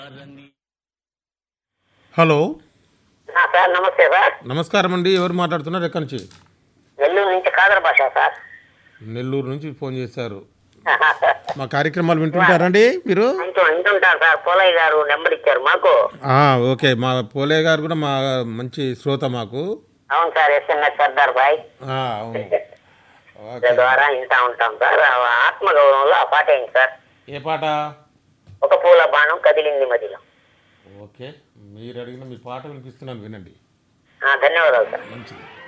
hello ఆ, sir నమస్తే sir నమస్కారం అండి ఎవరు మాట్లాడుతున్నారు ఎక్కడి నుంచి నెల్లూరు నుంచి కాదర భాష సార్ నెల్లూరు నుంచి ఫోన్ చేశారు మా కార్యక్రమాలు వింటుంటారండి మీరు ఇంటూ ఇంటుంటారు సార్ పోలయ్య గారు నెంబర్ ఇచ్చారు మాకు ఆ, ఓకే మా పోలే గారు కూడా మా మంచి శ్రోత మాకు అవును సార్ ఎస్ఎంఎస్ సర్దార్ భాయ్ ఆ, అవును ఓకే దాని ద్వారా వింటా ఉంటాం సార్ ఆ ఆత్మగౌరవంలో ఆ పాట ఏంటి సార్ ఏ పాట ఒక పూల బాణం కదిలింది మదిలో ఓకే మీరు అడిగిన మీ పాట వినిపిస్తున్నాను వినండి ఆ, ధన్యవాదాలు సార్ మంచిది